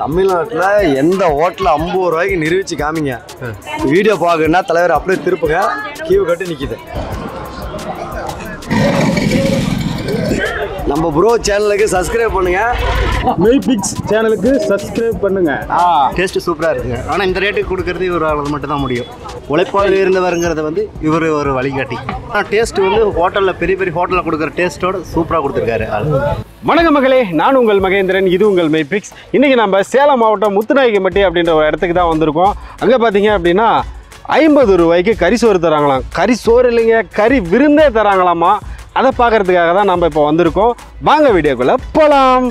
தமிழ்நாட்டில் எந்த ஹோட்டலில் ஐம்பது ரூபாய்க்கு நிரூபிச்சு காமிங்க வீடியோ பார்க்கணுன்னா தலைவர் அப்படியே திருப்புங்க கீவு கட்டி நிற்கிது நம்ம ப்ரோ சேனலுக்கு சப்ஸ்கிரைப் பண்ணுங்க மெய் பிக்ஸ் சேனலுக்கு சப்ஸ்கிரைப் பண்ணுங்க டேஸ்ட் சூப்பராக இருக்குங்க ஆனால் இந்த ரேட்டுக்கு கொடுக்கறது இவரால் மட்டும் தான் முடியும் உழைப்பாளர் இருந்தவருங்கிறத வந்து இவர் ஒரு வழிகாட்டி ஆனால் டேஸ்ட் வந்து ஹோட்டலில் பெரிய பெரிய ஹோட்டலில் கொடுக்குற டேஸ்ட்டோட சூப்பராக கொடுத்துருக்காரு ஆள் வணக்கம் மகளே நான் உங்கள் மகேந்திரன் இது உங்கள் மெய் பிக்ஸ் இன்னைக்கு நம்ம சேலம் மாவட்டம் முத்துநாயக்கம்பட்டி அப்படின்ற ஒரு இடத்துக்கு தான் வந்திருக்கோம் அங்கே பார்த்தீங்க அப்படின்னா ஐம்பது ரூபாய்க்கு கறி சோறு தராங்களாம் கறி சோறு இல்லைங்க கறி விருந்தே தராங்களாமா அதை பார்க்கறதுக்காக தான் நம்ம இப்போ வந்திருக்கோம் வாங்க வீடியோக்குள்ளே போகலாம்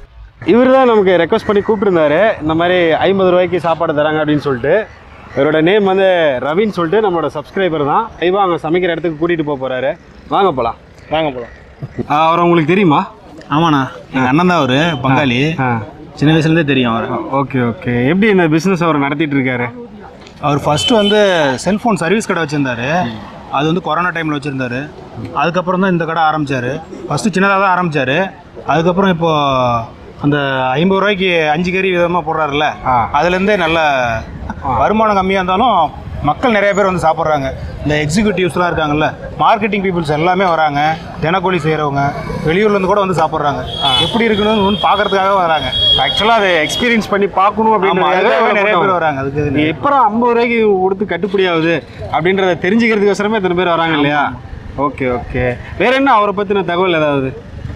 இவர் தான் நமக்கு ரெக்வஸ்ட் பண்ணி கூப்பிட்டுருந்தாரு இந்த மாதிரி ஐம்பது ரூபாய்க்கு சாப்பாடு தராங்க அப்படின்னு சொல்லிட்டு இவரோட நேம் வந்து ரவின்னு சொல்லிட்டு நம்மளோட சப்ஸ்கிரைபர் தான் ஐவா அங்கே சமைக்கிற இடத்துக்கு கூட்டிகிட்டு போக போகிறாரு வாங்க போகலாம் வாங்க போலாம் அவர் உங்களுக்கு தெரியுமா ஆமாண்ணா எங்கள் அண்ணன் தான் அவரு பங்காளி ஆ சின்ன வயசுலேருந்தே தெரியும் அவர் ஓகே ஓகே எப்படி இந்த பிஸ்னஸ் அவர் நடத்திட்டு இருக்காரு அவர் ஃபஸ்ட்டு வந்து செல்ஃபோன் சர்வீஸ் கடை வச்சுருந்தாரு அது வந்து கொரோனா டைமில் வச்சுருந்தாரு அதுக்கப்புறம் தான் இந்த கடை ஆரம்பித்தார் ஃபஸ்ட்டு சின்னதாக தான் ஆரம்பித்தார் அதுக்கப்புறம் இப்போது அந்த ஐம்பது ரூபாய்க்கு அஞ்சு கறி விதமாக போடுறாருல்ல ஆ. அதுலேருந்தே நல்ல வருமானம் கம்மியாக இருந்தாலும் மக்கள் நிறைய பேர் வந்து சாப்பிட்றாங்க இந்த எக்ஸிக்யூட்டிவ்ஸ்லாம் இருக்காங்கல்ல மார்க்கெட்டிங் பீப்புள்ஸ் எல்லாமே வராங்க தினக்கூலி செய்கிறவங்க வெளியூர்லேருந்து கூட வந்து சாப்பிட்றாங்க எப்படி இருக்குன்னு வந்து பார்க்கறதுக்காக வராங்க ஆக்சுவலாக அதை எக்ஸ்பீரியன்ஸ் பண்ணி பார்க்கணும் ஆமா, அதுக்காகவே நிறைய பேர் அப்படின்றதுக்காக வராங்க அதுக்கு நீ எப்பறம் ஐம்பது ரூபாய்க்கு கொடுத்து கட்டுப்படி ஆகுது அப்படின்றத தெரிஞ்சுக்கிறதுக்கோசரமே இத்தனை பேர் வராங்க இல்லையா ஓகே ஓகே வேற என்ன அவரை பற்றின தகவல் ஏதாவது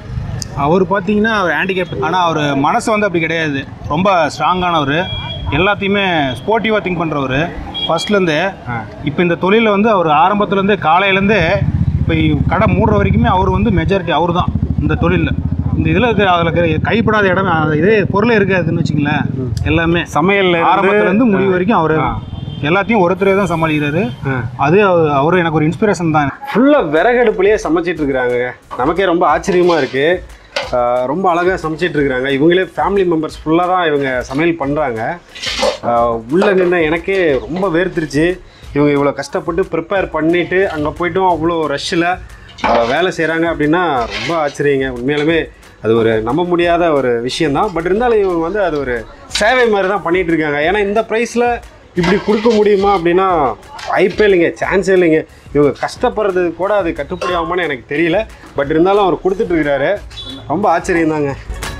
அவர் பார்த்தீங்கன்னா அவர் ஹேண்டிகேப் ஆனால் அவர் மனசு வந்து அப்படி கிடையாது ரொம்ப ஸ்ட்ராங்கானவர் எல்லாத்தையுமே ஸ்போர்ட்டிவாக திங்க் பண்ணுறவர் ஃபர்ஸ்ட்லேருந்து இப்போ இந்த தொழிலில் வந்து அவர் ஆரம்பத்துலேருந்து காலையிலேருந்து இப்போ கடை மூடுற வரைக்குமே அவர் வந்து மெஜாரிட்டி அவர் தான் இந்த தொழிலில் இந்த இதில் இருக்கிற அதில் இருக்கிற கைப்படாத இடம் அது இதே பொருளே இருக்காதுன்னு வச்சுங்களேன் எல்லாமே சமையல்ல இருந்து- ஆரம்பத்துலேருந்து முடிவு வரைக்கும் அவர் எல்லாத்தையும் ஒருத்தரே தான் சமாளிக்கிறாரு அது அவர் அவர் எனக்கு ஒரு இன்ஸ்பிரேஷன் தான் ஃபுல்லாக விறகடுப்புலேயே சமைச்சிட்டு இருக்கிறாங்க நமக்கே ரொம்ப ஆச்சரியமாக இருக்குது ரொம்ப அழகாக சமைச்சிட்டு இருக்கிறாங்க இவங்களே ஃபேமிலி மெம்பர்ஸ் ஃபுல்லாக தான் இவங்க சமையல் பண்ணுறாங்க உள்ளே நின்று எனக்கே ரொம்ப வேர்த்துருச்சு இவங்க இவ்வளோ கஷ்டப்பட்டு ப்ரிப்பேர் பண்ணிவிட்டு அங்கே போய்ட்டும் அவ்வளோ ரஷ்ஷில் வேலை செய்கிறாங்க அப்படின்னா ரொம்ப ஆச்சரியங்க உண்மையாலுமே அது ஒரு நம்ப முடியாத ஒரு விஷயந்தான் பட் இருந்தாலும் இவங்க வந்து அது ஒரு சேவை மாதிரி தான் பண்ணிகிட்டு இருக்காங்க ஏன்னா இந்த ப்ரைஸில் இப்படி கொடுக்க முடியுமா அப்படின்னா வாய்ப்பே இல்லைங்க சான்ஸே இல்லைங்க இவங்க கஷ்டப்படுறது கூட அது கட்டுப்படி ஆகுமான்னு எனக்கு தெரியல பட் இருந்தாலும் அவர் கொடுத்துட்டு இருக்கிறாரு ரொம்ப ஆச்சரியம் தாங்க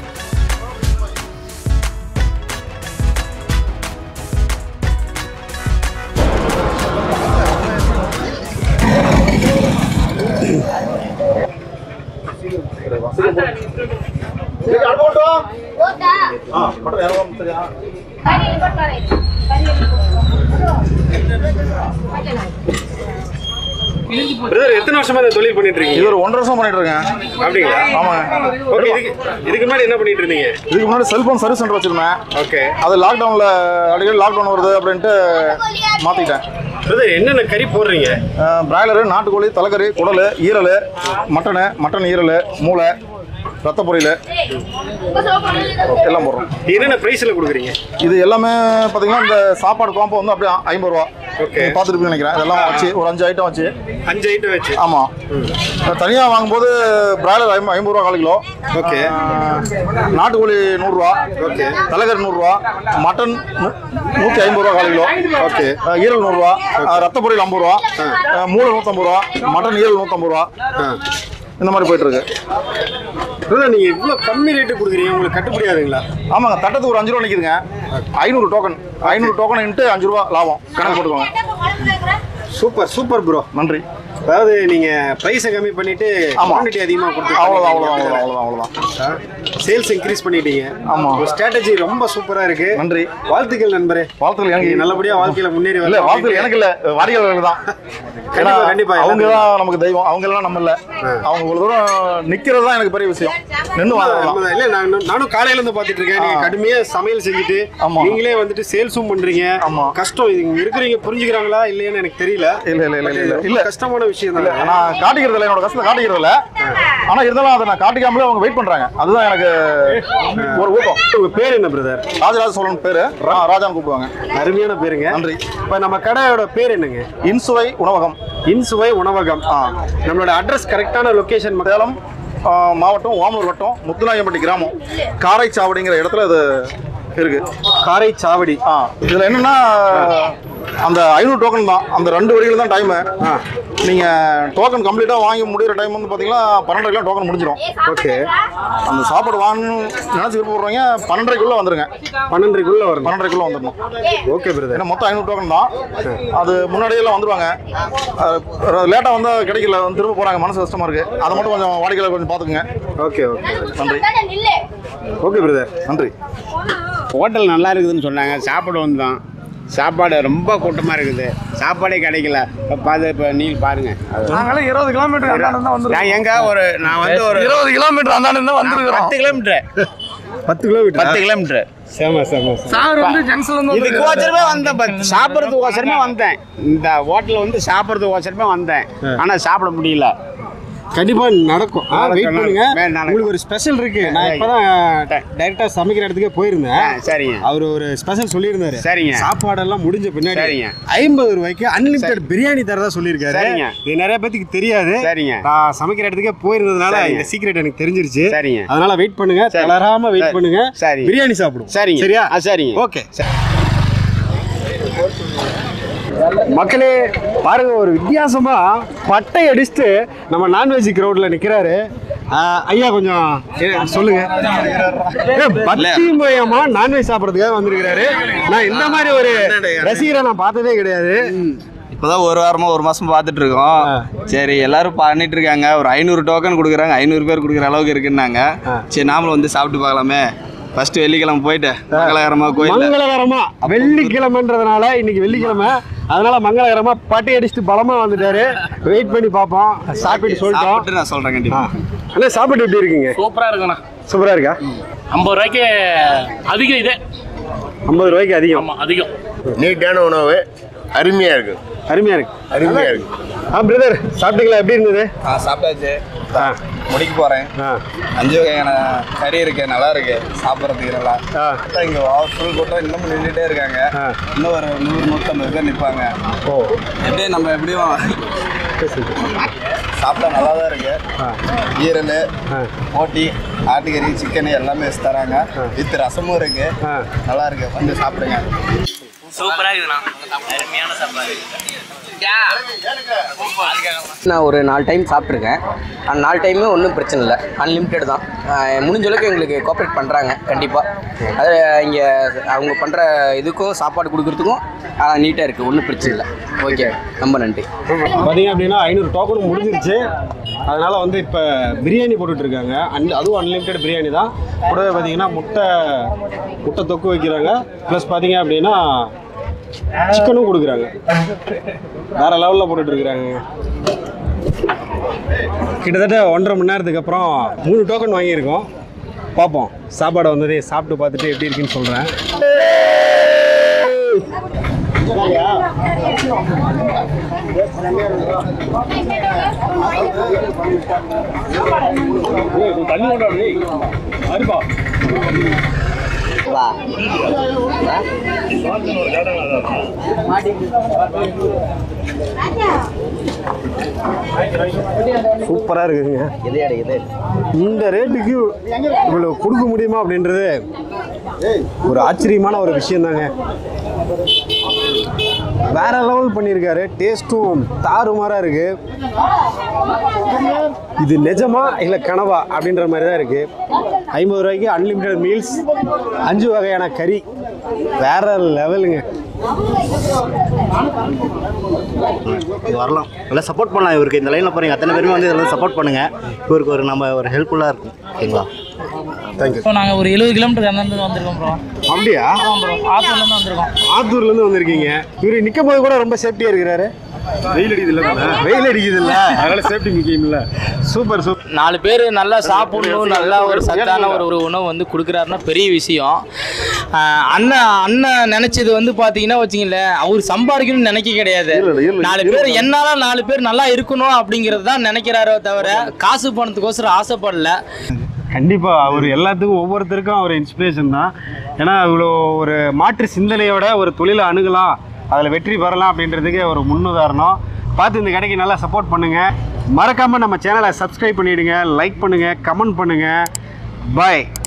பிரதர் எத்தனை வருஷமா இந்த தொழில் பண்ணிட்டு இருக்கீங்க இது ஒரு ஒன்றரை வருஷம் பண்ணிட்டு இருக்கேன் அப்படிங்களா ஆமாங்க ஓகே இதுக்கு இதுக்கு முன்னாடி என்ன பண்ணிட்டு இருந்தீங்க இதுக்கு முன்னாடி செல்போன் சர்வீஸ் சென்டர் வச்சிருந்தேன் ஓகே அது லாக்டவுனில் அடிக்கடி லாக்டவுன் வருது அப்படின்ட்டு மாற்றிக்கிட்டேன் பிரதர் என்னென்ன கறி போடுறீங்க பிராய்லரு நாட்டுக்கோழி தலைக்கறி குடல் ஈரல் மட்டனு மட்டன் ஈரல் மூளை ரத்த பொரியல் எல்லாம் போடுறோம் என்னென்ன ப்ரைஸில் கொடுக்குறீங்க இது எல்லாமே பார்த்தீங்கன்னா இந்த சாப்பாடு காம்போ வந்து அப்படியே ஐம்பது ரூபா Okay. நீங்க பார்த்துருப்பீங்க நினைக்கிறேன் இதெல்லாம் வச்சு ஒரு அஞ்சு ஐட்டம் வச்சு அஞ்சு ஐட்டம் வச்சு ஆமாம் தனியாக வாங்கும்போது பிராய்லர் ஐம்பது ஐம்பது ரூபா கால் கிலோ ஓகே நாட்டுக்கோழி நூறுரூவா ஓகே தலைக்கறி நூறுரூவா மட்டன் நூ- நூற்றி ஐம்பது ரூபா கால் கிலோ ஓகே அஹ் ஈரல் நூறுரூவா அஹ் ரத்த பொரியல் ஐம்பது ரூபா அஹ் மூளை நூற்றம்பது ரூபா மட்டன் ஈரல் நூற்றம்பது ரூபா இந்த மாதிரி போயிட்டு இருக்கு பிரதர் நீங்கள் இவ்வளோ கம்மி ரேட்டு கொடுக்குறீங்க உங்களுக்கு கட்டுப்படியாதுங்களா ஆமாங்க தட்டத்துக்கு ஒரு அஞ்சு ரூபா நிற்கிதுங்க ஐநூறு டோக்கன் ஐநூறு டோக்கன் இன்ட்டு அஞ்சு ரூபா லாபம் கணக்கு போட்டுக்கோங்க சூப்பர் சூப்பர் ப்ரோ நன்றி அதாவது நீங்கள் ப்ரைஸை கம்மி பண்ணிட்டு ஆமா. குவான்டிட்டி அதிகமாக கொடுத்து அவ்வளோதான் அவ்வளோதான் அவ்வளோதான் அவ்வளோதான் சேல்ஸ் இன்க்ரீஸ் பண்ணிட்டீங்க ஆமா. உங்க ஸ்ட்ராட்டஜி ரொம்ப சூப்பராக இருக்கு நன்றி வாழ்த்துக்கள் நண்பரே வாழ்த்துக்கள் எனக்கு நீங்க நல்லபடியா வாழ்க்கையில முன்னேறி இல்ல வரணும் வாழ்த்துக்கள் எனக்கு இல்ல வாடிக்கையாளர்கள் தான் ஏன்னா கண்டிப்பா, கண்டிப்பா. அவங்க தான் நமக்கு தெய்வம் அவங்க எல்லாம் நம்ம இல்ல அவங்க இவ்வளவு தூரம் நிக்கிறது தான் எனக்கு பெரிய விஷயம் நின்று வாங்கலாம் உண்மைதான். இல்ல நான் நானும் காலையில இருந்து பாத்துட்டு இருக்கேன் நீங்க கடுமையா சமையல் செஞ்சுட்டு ஆமா. நீங்களே வந்துட்டு சேல்ஸும் பண்றீங்க ஆமா. கஷ்டம் இது இங்க இருக்கிறவங்க புரிஞ்சுக்கிறாங்களா இல்லையான்னு எனக்கு தெரியல இல்ல இல்ல இல்ல இல்ல ரொம்ப இல்ல கஷ்டமான விஷயம் தான் நான் காட்டிக்கிறது இல்ல என்னோட கஷ்டத்தை காட்டிக்கிறது இல்ல ஆனா இருந்தாலும் அதை நான் காட்டிக்காமலே அவங்க வெயிட் பண்றாங்க அதுதான் எனக்கு ஒரு ஊக்கம் உங்க பேர் என்ன பிரதர் ராஜராஜ சோழன் பேரு ரா- ராஜான்னு கூப்பிடுவாங்க அருமையான பேருங்க நன்றி. இப்ப நம்ம கடையோட பேர் என்னங்க இன்சுவை உணவகம் இன்சுவை உணவகம் நம்மளோட அட்ரஸ் கரெக்டான லொகேஷன் சேலம் ஆ, மாவட்டம் ஓமலூர் வட்டம் முத்துநாயம்பட்டி கிராமம் காரைச்சாவடிங்கிற இடத்துல இது இருக்கு காரை சாவடி ஆ இதில் என்னன்னா அந்த ஐநூறு டோக்கன் தான் அந்த ரெண்டு வழிகள் தான் டைமு நீங்கள் டோக்கன் கம்ப்ளீட்டாக வாங்கி முடிகிற டைம் வந்து பார்த்தீங்கன்னா பன்னெண்டரைக்கெலாம் டோக்கன் முடிஞ்சிடும் ஓகே அந்த சாப்பாடு வாங்கணும்னு நினச்சி விருப்பப்படுறவங்க பன்னெண்டரைக்குள்ளே வந்துருங்க பன்னெண்டரைக்குள்ள வரணும் பன்னெண்டரைக்குள்ளே வந்துடணும் ஓகே பிரதர் ஏன்னா மொத்தம் ஐநூறு டோக்கன் தான் அது முன்னாடியெல்லாம் வந்துருவாங்க லேட்டாக வந்தால் கிடைக்கல வந்து திரும்ப போகிறாங்க மனசு கஷ்டமாக இருக்குது அதை மட்டும் கொஞ்சம் வாடிக்கையாளர் கொஞ்சம் பார்த்துக்குங்க ஓகே ஓகே நன்றி ஓகே பிரதர் நன்றி ஹோட்டல் நல்லா இருக்குதுன்னு சொன்னாங்க சாப்பாடு வந்தோம் சாப்பாடு ரொம்ப கூட்டமாக இருக்குது சாப்பாடே கிடைக்கல இப்போ பார்த்து இப்போ நீங்கள் பாருங்க அது நாங்களே இருபது கிலோமீட்டர் அந்தாண்ட தான் நான் எங்க ஒரு நான் வந்து ஒரு இருபது கிலோமீட்டர் அந்தாண்ட தான் வந்துருக்கிறோம் பத்து கிலோமீட்டர் பத்து கிலோமீட்டர் பத்து கிலோமீட்டர் சேம சேம சார் வந்து ஜங்ஷன்ல இருந்து இதுக்கு ஓசரமே வந்தேன் பத்து சாப்பிட்றதுக்கு ஓசரமே வந்தேன் இந்த ஹோட்டலில் வந்து சாப்பிட்றதுக்கு ஓசரமே வந்தேன் ஆனால் சாப்பிட முடியல கண்டிப்பா நடக்கும் வெயிட் நடக்கும், பண்ணுங்க நடக்கும். உங்களுக்கு ஒரு ஸ்பெஷல் இருக்கு நான் இப்பதான் டைரக்டா சமைக்கிற இடத்துக்கே ஆ, போயிருந்தேன் சரிங்க அவர் ஒரு ஸ்பெஷல் சொல்லியிருந்தாரு சரிங்க. சாப்பாடெல்லாம் முடிஞ்ச பின்னாடி சரிங்க. ஐம்பது ரூபாய்க்கு அன்லிமிட்டட் பிரியாணி தரதா சொல்லியிருக்காரு சரிங்க. இது நிறைய பேத்துக்கு தெரியாது சரிங்க. நான் சமைக்கிற இடத்துக்கே போயிருந்ததுனால சரிங்க. இந்த சீக்ரெட் எனக்கு தெரிஞ்சிருச்சு சரிங்க. அதனால வெயிட் பண்ணுங்க சரி. தளராம வெயிட் சரி. பண்ணுங்க சரி. பிரியாணி சாப்பிடுவோம் சரிங்க சரியா ஆ சரிங்க ஓகே மக்களே பாருங்க ஒரு வித்தியாசமா பட்டை அடிச்சுட்டு நம்ம நான்வெஜ் கிரௌட்ல நிக்கிறாரு ஆஹ், ஐயா கொஞ்சம் ஏ, சொல்லுங்க ஏ, பத்தி மயமா நான்வெஜ் சாப்பிட்றதுக்காக வந்திருக்கிறாரு நான் இந்த மாதிரி ஒரு ரசிகரை நான் பார்த்ததே கிடையாது இப்போதான் ஒரு வாரமா ஒரு மாசம் பார்த்துட்டு இருக்கோம் சரி எல்லாரும் பண்ணிட்டு இருக்காங்க ஒரு ஐநூறு டோக்கன் கொடுக்குறாங்க ஐநூறு பேர் கொடுக்குற அளவுக்கு இருக்குன்னாங்க சரி நாமளும் வந்து சாப்பிட்டு பார்க்கலாமே ஃபர்ஸ்ட் வெள்ளிக்கிழமை போயிட்டு மங்களகரமா கோயில் மங்களகரமா வெள்ளிக்கிழமைன்றதுனால இன்னைக்கு வெள்ளிக்கிழமை அதனால மங்களகரமா பட்டை அடிச்சுட்டு பலமா வந்துட்டாரு வெயிட் பண்ணி பார்ப்போம் சாப்பிட்டு சொல்லிட்டோம் சாப்பிட்டு நான் சொல்றேன் கண்டிப்பா அண்ணா சாப்பிட்டு எப்படி இருக்கீங்க சூப்பராக இருக்குண்ணா சூப்பரா இருக்கா ஐம்பது ரூபாய்க்கு அதிகம் இது ஐம்பது ரூபாய்க்கு அதிகம் ஆமாம் அதிகம் நீட்டான உணவு அருமையாக இருக்கு அருமையா இருக்கு அருமையாக இருக்கு ஆ பிரதர் சாப்பிட்டீங்களா எப்படி இருந்தது ஆ சாப்பிட்டாச்சு ஆ முடிக்க போறேன் ஆ அஞ்சு வகையான கறி இருக்கு நல்லா இருக்கு சாப்பிட்றதுக்கு நல்லா ஆ. அப்புறம் இங்க ஃபுல் கூட்டம் இன்னும் நின்றுட்டே இருக்காங்க ஆ. இன்னும் ஒரு நூறு நூற்றம்பது பேர் நிற்பாங்க ஓ எப்படியும் நம்ம எப்படியும் சாப்பிட்டா நல்லா தான் இருக்கு ஈரல் போட்டி ஆட்டுக்கறி சிக்கன் எல்லாமே வச்சு தராங்க வித் ரசமும் இருக்கு ஆ. நல்லா இருக்கு வந்து சாப்பிடுங்க சூப்பராக இருக்குண்ணா அருமையான சாப்பாடு நான் ஒரு நாலு டைம் சாப்பிட்ருக்கேன் அந்த நாலு டைமே ஒன்றும் பிரச்சனை இல்லை அன்லிமிட்டெட் தான் ஆஹ் முடிஞ்ச அளவுக்கு எங்களுக்கு கோஆப்ரேட் பண்ணுறாங்க கண்டிப்பாக அது இங்கே அவங்க பண்ணுற இதுக்கும் சாப்பாடு கொடுக்குறதுக்கும் நீட்டாக இருக்குது ஒன்றும் பிரச்சனை இல்லை ஓகே ரொம்ப நன்றி பார்த்தீங்க அப்படின்னா ஐநூறு டோக்கன் முடிஞ்சிருச்சு அதனால வந்து இப்போ பிரியாணி போட்டுட்டு இருக்காங்க அன் அதுவும் அன்லிமிட்டெட் பிரியாணி தான் கூடவே பார்த்தீங்கன்னா முட்டை முட்டை தொக்கு வைக்கிறாங்க ப்ளஸ் பார்த்தீங்க அப்படின்னா சிக்கனும் கொடுக்குறாங்க வேற லெவலில் போட்டுட்டு இருக்கிறாங்க கிட்டத்தட்ட ஒன்றரை மணி நேரத்துக்கு அப்புறம் மூணு டோக்கன் வாங்கியிருக்கோம் பார்ப்போம் சாப்பாடு வந்ததே சாப்பிட்டு பார்த்துட்டு எப்படி இருக்குன்னு சொல்கிறேன் தண்ணி கொண்டாடு அருப்பா சூப்பராக இருக்குதுங்க இந்த ரேட்டுக்கு இவ்வளோ கொடுக்க முடியுமா அப்படின்றது ஒரு ஆச்சரியமான ஒரு விஷயம் தாங்க வேற லெவல் பண்ணியிருக்காரு டேஸ்ட்டும் தாறுமாறா இருக்கு இது நிஜமா இல்லை கனவா அப்படின்ற மாதிரி தான் இருக்கு ஐம்பது ரூபாய்க்கு அன்லிமிட்டெட் மீல்ஸ் அஞ்சு வகையான கறி வேற லெவலுங்க இது வரலாம் நல்லா சப்போர்ட் பண்ணலாம் இவருக்கு இந்த லைனில் போகிறீங்க அத்தனை பேருமே வந்து இதெல்லாம் சப்போர்ட் பண்ணுங்கள் இவருக்கு ஒரு நம்ம ஒரு ஹெல்ப்ஃபுல்லாக இருக்கும் ஓகேங்களா தேங்க்யூ இப்போ நாங்கள் ஒரு எழுபது கிலோமீட்டர் அந்தந்து வந்திருக்கோம் ப்ரோ அப்படியா ஆமாம் ப்ரோ ஆத்தூர்லேருந்து வந்திருக்கோம் ஆத்தூர்லேருந்து வந்திருக்கீங்க இவர் நிற்கும் போது கூட ரொம்ப சேஃப்டியாக இருக்கிறாரு வெயில் அடிக்குது இல்லை வெயில் அடிக்குது இல்லை அதனால சேஃப்டி முக்கியம் இல்லை சூப்பர் சூப்பர் நாலு பேர் நல்லா சாப்பிடணும் நல்லா ஒரு சத்தான ஒரு ஒரு உணவு வந்து கொடுக்குறாருன்னா பெரிய விஷயம் ஆஹ் அண்ணன் அண்ணன் நினைச்சது வந்து பார்த்தீங்கன்னா வச்சுங்களேன் அவர் சம்பாதிக்கணும்னு நினைக்க கிடையாது நாலு பேர் என்னால நாலு பேர் நல்லா இருக்கணும் அப்படிங்கிறது தான் நினைக்கிறாரோ தவிர காசு பணத்துக்கோசரம் ஆசைப்படல கண்டிப்பாக அவர் எல்லாத்துக்கும் ஒவ்வொருத்தருக்கும் அவர் இன்ஸ்பிரேஷன் தான் ஏன்னா இவ்வளோ ஒரு மாற்று சிந்தனையோட ஒரு தொழிலை அணுகலாம் அதில் வெற்றி பெறலாம் அப்படின்றதுக்கு ஒரு முன்னுதாரணம் பார்த்து இந்த கடைக்கு நல்லா சப்போர்ட் பண்ணுங்கள் மறக்காமல் நம்ம சேனலை சப்ஸ்கிரைப் பண்ணிவிடுங்க லைக் பண்ணுங்கள் கமெண்ட் பண்ணுங்கள் பாய்